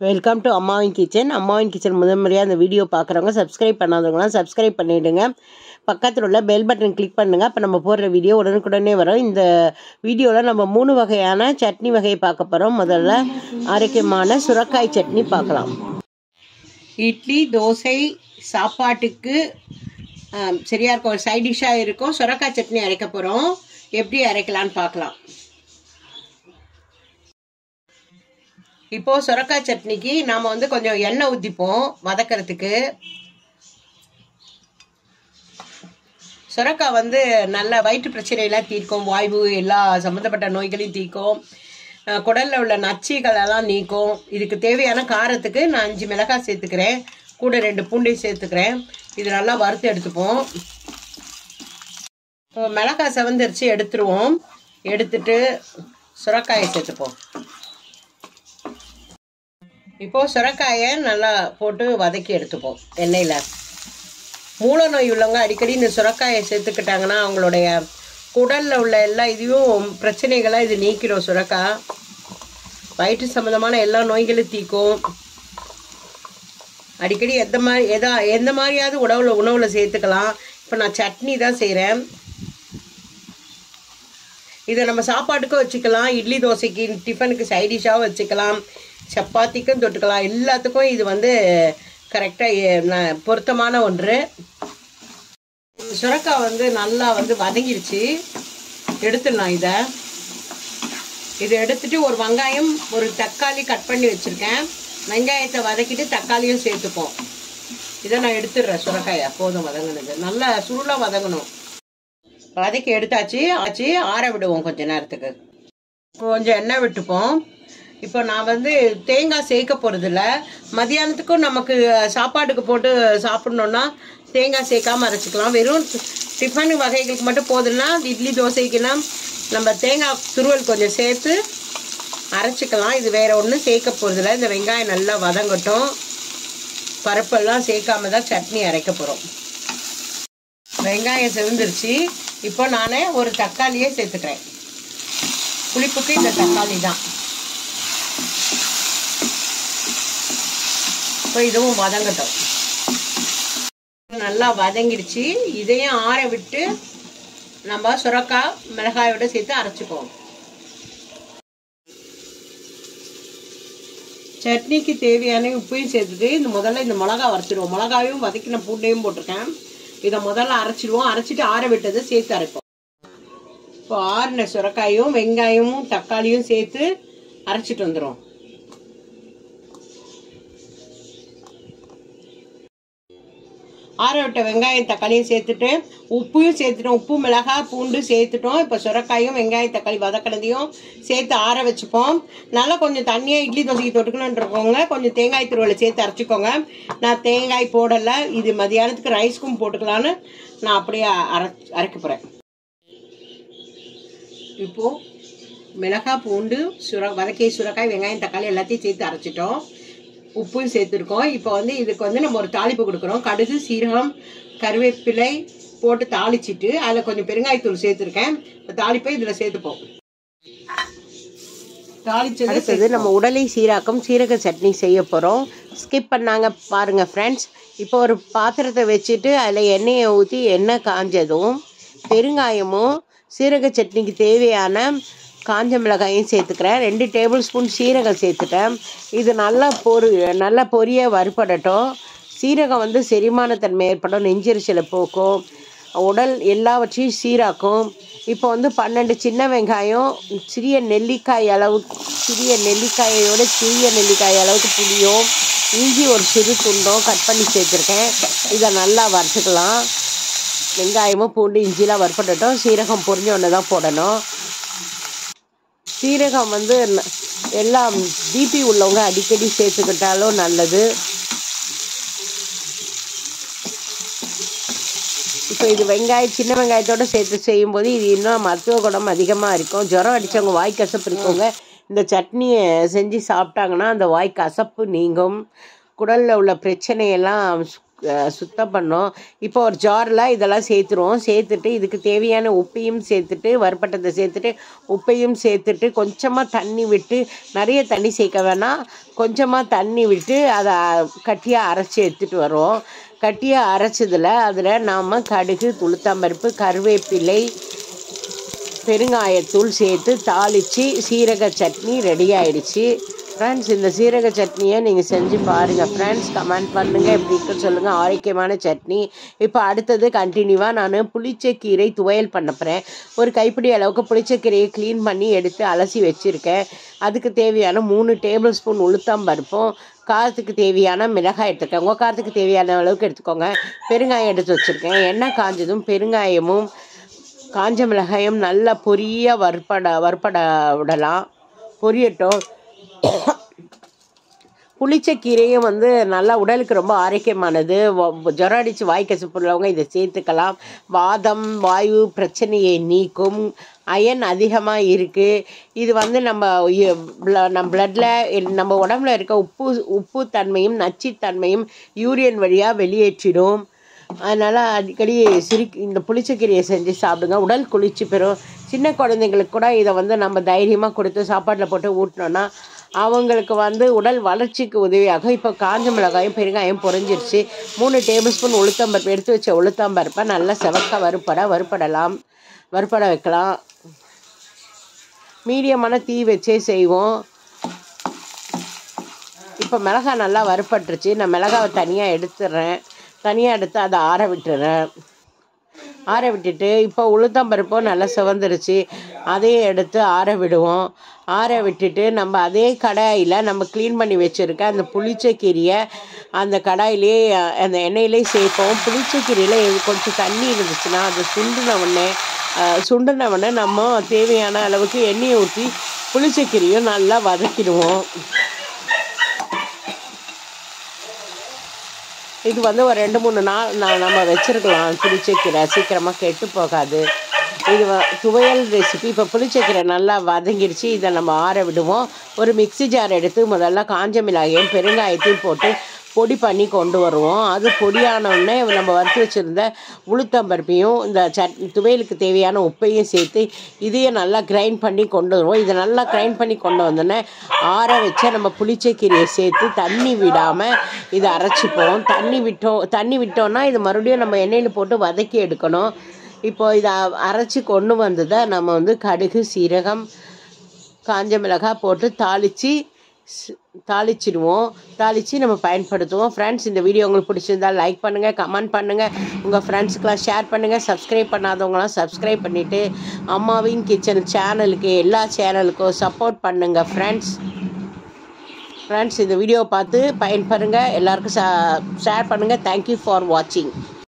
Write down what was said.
welcome to அம்மாவின் kitchen அம்மாவின் kitchen முதல் முறையாக அந்த வீடியோ பார்க்குறவங்க சப்ஸ்கிரைப் பண்ணாதவங்களாம் சப்ஸ்கிரைப் பண்ணிவிடுங்க பக்கத்தில் உள்ள பெல் பட்டன் கிளிக் பண்ணுங்கள் அப்போ நம்ம போடுற வீடியோ உடனுக்குடனே வரும் இந்த வீடியோவில் நம்ம மூணு வகையான சட்னி வகையை பார்க்க போகிறோம் முதல்ல ஆரோக்கியமான சுரக்காய் சட்னி பார்க்கலாம் இட்லி தோசை சாப்பாட்டுக்கு ஆம், சரியா இருக்கும் சைட் டிஷ்ஷாக இருக்கும் சுரக்காய் சட்னி அரைக்க போகிறோம் எப்படி அரைக்கலான்னு பார்க்கலாம் இப்போ சுரக்காய் சட்னிக்கு நாம வந்து கொஞ்சம் எண்ணெய் ஊற்றிப்போம் வதக்கிறதுக்கு சுரக்காய் வந்து நல்ல வயிற்று பிரச்சனையெல்லாம் தீர்க்கும் வாய்வு எல்லா சம்மந்தப்பட்ட நோய்களையும் தீர்க்கும் அஹ் குடல்ல உள்ள நச்சுகள் எல்லாம் நீக்கும் இதுக்கு தேவையான காரத்துக்கு நான் அஞ்சு மிளகாய் சேர்த்துக்கிறேன் கூட ரெண்டு பூண்டையும் சேர்த்துக்கிறேன் இது நல்லா வறுத்து எடுத்துப்போம் இப்போ மிளகாய் செவந்திரிச்சு எடுத்துருவோம் எடுத்துட்டு சுரக்காயை சேர்த்துப்போம் இப்போ சுரக்காயை நல்லா போட்டு வதக்கி எடுத்துப்போம் எண்ணெயில் மூல நோய் உள்ளவங்க அடிக்கடி இந்த சுரக்காயை சேர்த்துக்கிட்டாங்கன்னா அவங்களுடைய குடலில் உள்ள எல்லா இதையும் பிரச்சனைகளை இது நீக்கிடும் சுரக்காய் வயிற்று சம்மந்தமான எல்லா நோய்களும் தீக்கும் அடிக்கடி எந்த மாதிரி எதா எந்த மாதிரியாவது உணவுல உணவில் சேர்த்துக்கலாம் இப்போ நான் சட்னி தான் செய்கிறேன் இதை நம்ம சாப்பாட்டுக்கும் வச்சுக்கலாம் இட்லி தோசைக்கு டிஃபனுக்கு சைடிஷாகவும் வச்சுக்கலாம் சப்பாத்திக்கும் தொட்டுக்கலாம் எல்லாத்துக்கும் இது வந்து கரெக்டாக பொருத்தமான ஒன்று சுரக்காய் வந்து நல்லா வந்து வதங்கிருச்சு எடுத்துடலாம் இதை இதை எடுத்துட்டு ஒரு வெங்காயம் ஒரு தக்காளி கட் பண்ணி வச்சுருக்கேன் வெங்காயத்தை வதக்கிட்டு தக்காளியும் சேர்த்துப்போம் இதை நான் எடுத்துடுறேன் சுரக்காயை போதும் வதங்கினது நல்லா சுருளாக வதங்கணும் வதக்கி எடுத்தாச்சு ஆச்சு ஆற விடுவோம் கொஞ்ச நேரத்துக்கு கொஞ்சம் எண்ணெய் விட்டுப்போம் இப்போ நான் வந்து தேங்காய் சேர்க்க போகிறதில்ல மதியானத்துக்கும் நமக்கு சாப்பாட்டுக்கு போட்டு சாப்பிட்ணுன்னா தேங்காய் சேர்க்காம அரைச்சிக்கலாம் வெறும் டிஃபன் வகைகளுக்கு மட்டும் போதுன்னா இட்லி தோசைக்குன்னா நம்ம தேங்காய் துருவல் கொஞ்சம் சேர்த்து அரைச்சிக்கலாம் இது வேற ஒன்றும் சேர்க்க போகிறதில்ல இந்த வெங்காயம் நல்லா வதங்கட்டும் பருப்பெல்லாம் சேர்க்காம தான் சட்னி அரைக்க போகிறோம் வெங்காயம் செவந்துருச்சு இப்போ நான் ஒரு தக்காளியே சேர்த்துக்கிறேன் புளிப்புக்கு இந்த தக்காளி தான் இப்போ இதுவும் வதங்கட்டும் நல்லா வதங்கிடுச்சு இதையும் ஆற விட்டு நம்ம சுரக்காய் மிளகாயோட சேர்த்து அரைச்சிக்குவோம் சட்னிக்கு தேவையான உப்பையும் சேர்த்துட்டு இந்த முதல்ல இந்த மிளகா வரைச்சிடுவோம் மிளகாயும் வதக்கின பூண்டையும் போட்டிருக்கேன் இதை முதல்ல அரைச்சிடுவோம் அரைச்சிட்டு ஆற விட்டதை சேர்த்து அரைப்போம் இப்போ ஆறின சுரக்காயும் வெங்காயமும் தக்காளியும் சேர்த்து அரைச்சிட்டு வந்துடும் ஆற விட்ட வெங்காயம் தக்காளியும் சேர்த்துட்டு உப்பையும் சேர்த்துட்டோம் உப்பு மிளகாய் பூண்டு சேர்த்துட்டோம் இப்போ சுரக்காயும் வெங்காயம் தக்காளி வதக்கினதையும் சேர்த்து ஆற வச்சுப்போம் நல்லா கொஞ்சம் தண்ணியாக இட்லி தோசைக்கு தொட்டுக்கணும்னு இருக்கவங்க கொஞ்சம் தேங்காய் துருவலை சேர்த்து அரைச்சிக்கோங்க நான் தேங்காய் போடலை இது மதியானத்துக்கு ரைஸ்க்கும் போட்டுக்கலான்னு நான் அப்படியே அரை அரைக்க போகிறேன் இப்போ மிளகாய் பூண்டு சுர வதக்கி சுரக்காய் வெங்காயம் தக்காளி எல்லாத்தையும் சேர்த்து அரைச்சிட்டோம் உப்பும் சேர்த்துருக்கோம் இப்போ வந்து இதுக்கு வந்து நம்ம ஒரு தாளிப்பு கொடுக்குறோம் கடுகு சீரகம் கருவேப்பிலை போட்டு தாளிச்சிட்டு அதில் கொஞ்சம் பெருங்காயத்தூள் சேர்த்துருக்கேன் இந்த தாளிப்பை இதில் சேர்த்துப்போம் தாளிச்சது அடுத்தது நம்ம உடலை சீராக்கும் சீரக சட்னி செய்ய போகிறோம் ஸ்கிப் பண்ணாங்க பாருங்கள் ஃப்ரெண்ட்ஸ் இப்போ ஒரு பாத்திரத்தை வச்சுட்டு அதில் எண்ணெயை ஊற்றி எண்ணெய் காஞ்சதும் பெருங்காயமும் சீரக சட்னிக்கு தேவையான காஞ்ச மிளகாயும் சேர்த்துக்கிறேன் ரெண்டு டேபிள் ஸ்பூன் சீரகம் சேர்த்துட்டேன் இது நல்லா பொரு நல்லா பொரிய வறுபடட்டும் சீரகம் வந்து செரிமானத்தன்மை ஏற்படும் நெஞ்செரிச்சலை போக்கும் உடல் எல்லாவற்றையும் சீராக்கும் இப்போ வந்து பன்னெண்டு சின்ன வெங்காயம் சிறிய நெல்லிக்காய் அளவு சிறிய நெல்லிக்காயோட சிறிய நெல்லிக்காய் அளவுக்கு புளியும் இஞ்சி ஒரு சிறு துண்டும் கட் பண்ணி சேர்த்துருக்கேன் இதை நல்லா வறுத்துக்கலாம் வெங்காயமும் பூண்டு இஞ்சிலாம் வறுப்படட்டும் சீரகம் பொரிஞ்ச ஒன்று தான் போடணும் சீரகம் வந்து ந- எல்லாம் பிபி உள்ளவங்க அடிக்கடி சேர்த்துக்கிட்டாலும் நல்லது இப்போ இது வெங்காயம் சின்ன வெங்காயத்தோட சேர்த்து செய்யும்போது இது இன்னும் மருத்துவ குணம் அதிகமாக இருக்கும் ஜுரம் அடித்தவங்க வாய் கசப்பு இருக்கவங்க இந்த சட்னியை செஞ்சு சாப்பிட்டாங்கன்னா அந்த வாய் கசப்பு நீங்கும் குடலில் உள்ள பிரச்சனையெல்லாம் அஹ், சுத்தம் பண்ணோம் இப்போ ஒரு ஜாரில் இதெல்லாம் சேர்த்துருவோம் சேர்த்துட்டு இதுக்கு தேவையான உப்பையும் சேர்த்துட்டு வறுப்பட்டதை சேர்த்துட்டு உப்பையும் சேர்த்துட்டு கொஞ்சமாக தண்ணி விட்டு நிறைய தண்ணி சேர்க்க வேணாம் கொஞ்சமாக தண்ணி விட்டு அதை கட்டியாக அரைச்சி எடுத்துகிட்டு வரோம் கட்டியாக அரைச்சதில் அதில் நாம் கடுகு துளுத்தம்பருப்பு கருவேப்பிலை பெருங்காயத்தூள் சேர்த்து தாளித்து சீரக சட்னி ரெடி ஆயிடுச்சு ஃப்ரெண்ட்ஸ் இந்த சீரக சட்னியை நீங்கள் செஞ்சு பாருங்கள் ஃப்ரெண்ட்ஸ் கமெண்ட் பண்ணுங்கள் எப்படி இருக்குன்னு சொல்லுங்கள் ஆரோக்கியமான சட்னி இப்போ அடுத்தது கண்டினியூவாக நான் புளிச்சக்கீரை துவையல் பண்ண போகிறேன் ஒரு கைப்பிடி அளவுக்கு புளிச்சக்கீரையை க்ளீன் பண்ணி எடுத்து அலசி வச்சுருக்கேன் அதுக்கு தேவையான மூணு டேபிள் ஸ்பூன் உளுத்தம் பருப்பும் காரத்துக்கு தேவையான மிளகாய் எடுத்துருக்கேன் உங்கள் காரத்துக்கு தேவையான அளவுக்கு எடுத்துக்கோங்க பெருங்காயம் எடுத்து வச்சுருக்கேன் எண்ணெய் காஞ்சதும் பெருங்காயமும் காஞ்ச மிளகாயும் நல்லா பொரிய வறுப்பட வறுப்பட விடலாம் பொரியட்டும் புளிச்ச கீரையும் வந்து நல்லா உடலுக்கு ரொம்ப ஆரோக்கியமானது வ- ஜுரம் அடித்து வாய் கசப்பு உள்ளவங்க இதை சேர்த்துக்கலாம் வாதம் வாயு பிரச்சனையை நீக்கும் அயன் அதிகமாக இருக்குது இது வந்து நம்ம இ- ப்ள- நம்ம பிளட்டில் நம்ம உடம்புல இருக்க உப்பு உப்பு தன்மையும் நச்சுத்தன்மையும் யூரியன் வழியாக வெளியேற்றிடும் அதனால் அடிக்கடி சிரி இந்த புளிச்சக்கீரையை செஞ்சு சாப்பிடுங்க உடல் குளிர்ச்சி பெறும் சின்ன குழந்தைங்களுக்கு கூட இதை வந்து நம்ம தைரியமாக கொடுத்து சாப்பாட்டில் போட்டு ஊட்டினோன்னா அவங்களுக்கு வந்து உடல் வளர்ச்சிக்கு உதவியாகும் இப்போ காஞ்ச மிளகாயும் பெருங்காயம் பொரிஞ்சிருச்சு மூணு டேபிள் ஸ்பூன் உளுத்தம்பருப்பு எடுத்து வச்ச உளுத்தம்பருப்பை நல்லா செவக்க வறுப்பட வறுப்படலாம் வறுப்பட வைக்கலாம் மீடியமான தீ வச்சே செய்வோம் இப்போ மிளகாய் நல்லா வறுப்பட்டுருச்சு நான் மிளகாவை தனியாக எடுத்துடுறேன் தனியாக எடுத்து அதை ஆற விட்டுறேன் ஆற விட்டுட்டு இப்போ உளுத்தம்பருப்பும் நல்லா சிவந்துருச்சு அதையும் எடுத்து ஆற விடுவோம் ஆற விட்டுட்டு நம்ம அதே கடாயில் நம்ம க்ளீன் பண்ணி வச்சுருக்க அந்த புளிச்சக்கீரையை அந்த கடாயிலே அஹ், அந்த எண்ணெயிலே சேர்ப்போம் புளிச்சக்கீரையில் கொஞ்சம் தண்ணி இருந்துச்சுன்னா அது சுண்டின உடனே அஹ், சுண்டின உடனே நம்ம தேவையான அளவுக்கு எண்ணெயை ஊற்றி புளிச்சக்கீரையும் நல்லா வதக்கிடுவோம் இது வந்து ஒரு ரெண்டு மூணு நாள் நான் நம்ம வச்சுருக்கலாம் புளிச்சக்கீரை சீக்கிரமாக கெட்டு போகாது இது வ- துவையல் ரெசிபி இப்போ புளிச்சக்கீரை நல்லா வதங்கிடுச்சு இதை நம்ம ஆற விடுவோம் ஒரு மிக்ஸி ஜார் எடுத்து முதல்ல காஞ்ச மிளகாயும் பெருங்காயத்தையும் போட்டு பொடி பண்ணி கொண்டு வருவோம் அது பொடியான உடனே நம்ம வறுத்து வச்சுருந்த உளுத்தம்பருப்பையும் இந்த சட் துவையலுக்கு தேவையான உப்பையும் சேர்த்து இதையும் நல்லா கிரைண்ட் பண்ணி கொண்டு வருவோம் இதை நல்லா கிரைண்ட் பண்ணி கொண்டு வந்தோடனே ஆற வச்ச நம்ம புளிச்சக்கீரையை சேர்த்து தண்ணி விடாமல் இதை அரைச்சிப்போம் தண்ணி விட்டோம் தண்ணி விட்டோம்னா இது மறுபடியும் நம்ம எண்ணெயில் போட்டு வதக்கி எடுக்கணும் இப்போ இதை அரைச்சி கொண்டு வந்ததை நம்ம வந்து கடுகு சீரகம் காஞ்ச மிளகாய் போட்டு தாளித்து தாளிச்சிடுவோம் தாளித்து நம்ம பயன்படுத்துவோம் ஃப்ரெண்ட்ஸ் இந்த வீடியோ உங்களுக்கு பிடிச்சிருந்தா லைக் பண்ணுங்கள் கமெண்ட் பண்ணுங்கள் உங்கள் ஃப்ரெண்ட்ஸ்க்கெலாம் ஷேர் பண்ணுங்கள் சப்ஸ்கிரைப் பண்ணாதவங்களாம் சப்ஸ்கிரைப் பண்ணிவிட்டு அம்மாவின் கிச்சன் சேனலுக்கு எல்லா சேனலுக்கும் சப்போர்ட் பண்ணுங்கள் ஃப்ரெண்ட்ஸ் ஃப்ரெண்ட்ஸ் இந்த வீடியோவை பார்த்து பயன்பெறுங்க எல்லாருக்கும் ஷேர் பண்ணுங்கள் தேங்க்யூ ஃபார் வாட்சிங்